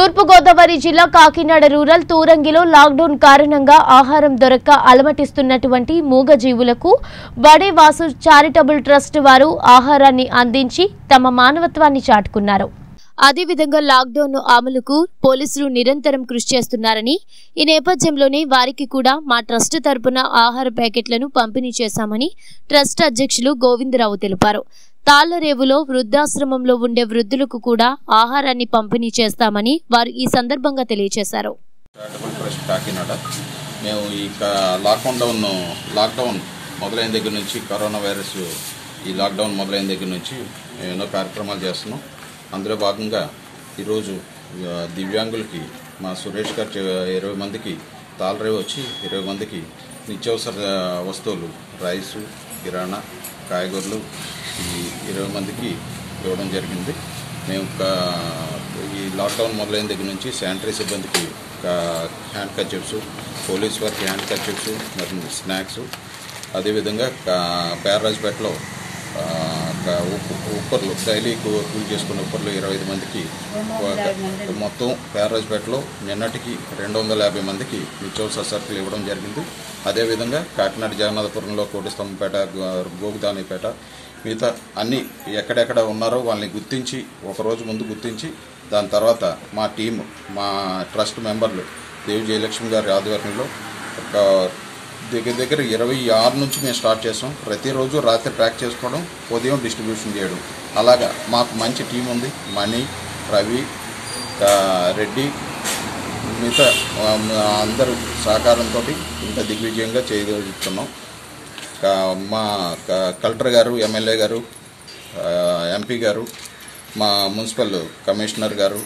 తూర్పుగోదావరి జిల్లా Kakinada rural తూరంగిలో lockdown కారణంగా ఆహారం దొరక్క అలమటిస్తున్నటువంటి మూగజీవులకు బడే వాసు చారిటబుల్ ట్రస్ట్ వారు ఆహారాన్ని అందించి తమ మానవత్వాన్ని చాటుకున్నారు అదేవిధంగా లాక్డౌన్ అమలుకు పోలీసులు నిరంతరం కృషి చేస్తున్నారని ఈ నేపథ్యంలోనే వారికి కూడా మా ట్రస్ట్ తరపున ఆహార ప్యాకెట్లను పంపిణీ చేశామని ట్రస్ట్ అధ్యక్షులు గోవిందరావు తెలిపారు తాళ్లరేవులో వృద్ధాశ్రమంలో ఉండే వృద్ధులకు కూడా ఆహారాన్ని పంపిణీ చేస్తామని వారు ఈ సందర్భంగా తెలియజేశారు చారిటబుల్ ట్రస్ట్ కాకినాడ మేము ఈ క- లాక్డౌన్ డౌన్ లాక్డౌన్ మొదలైన దగ్గర నుంచి కరోనా వైరస్ ఈ లాక్డౌన్ మొదలైన దగ్గర నుంచి మేము ఎన్నో కార్యక్రమాలు చేస్తున్నాం అందులో భాగంగా ఈరోజు ఆ, దివ్యాంగులకి మా సురేష్ గారు చె- ఇరవై మందికి తాళరేవి వచ్చి ఇరవై మందికి నిత్యావసర ఆ, వస్తువులు రైసు కిరాణా కాయగూరలు ఈ ఇరవై మందికి ఇవ్వడం జరిగింది మేము క- ఈ లాక్డౌన్ మొదలైన దగ్గర నుంచి శానిటరీ సిబ్బందికి క- హ్యాండ్ కర్చిప్స్ పోలీస్ వారికి హ్యాండ్ కర్చిప్స్ మరి స్నాక్స్ అదేవిధంగా క- పేర్రాజపేటలో ఆ, క- ఉప్పు ఉప్పర్లు డైలీ కూ- కూలి చేసుకున్న ఉప్పర్లు ఇరవై ఐదు మందికి ఒక- మొత్తం పేర్రాజపేటలో నిన్నటికి రెండు వందల యాభై మందికి నిత్యావసర సరుకులు ఇవ్వడం జరిగింది అదేవిధంగా కాకినాడ జగన్నాథపురంలో కోటిస్తంభపేట గో- గోగుదానిపేట మిగతా అన్ని ఎక్కడెక్కడ ఉన్నారో వాళ్ళని గుర్తించి ఒకరోజు ముందు గుర్తించి దాని తర్వాత మా టీం మా ట్రస్ట్ మెంబర్లు దేవి జయలక్ష్మి గారి ఆధ్వర్యంలో ఒక దగ్గర దగ్గర ఇరవై ఆరు నుంచి మేము స్టార్ట్ చేసాం ప్రతిరోజు రాత్రి ప్యాక్ చేసుకోవడం ఉదయం డిస్ట్రిబ్యూషన్ చేయడం అలాగా మాకు మంచి టీం ఉంది మణి రవి ఆ, రెడ్డి మిగతా ఆ, అందరూ సహకారంతో ఇంత దిగ్విజయంగా చేయగలుగుతున్నాం కా- మా క- కలెక్టర్ గారు ఎమ్మెల్యే గారు ఆ, ఎంపీ గారు మా మున్సిపల్ కమిషనర్ గారు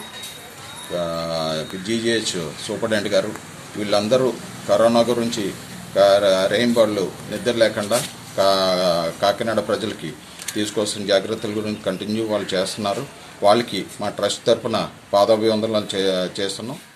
జీజీహెచ్ సూపరింటెండెంట్ గారు వీళ్ళందరూ కరోనా గురించి రెయిన్బాళ్ళు నిద్ర లేకుండా కా కాకినాడ ప్రజలకి తీసుకోవాల్సిన జాగ్రత్తల గురించి కంటిన్యూ వాళ్ళు చేస్తున్నారు వాళ్ళకి మా ట్రస్ట్ తరపున పాదాభివందనలు చే చేస్తున్నాం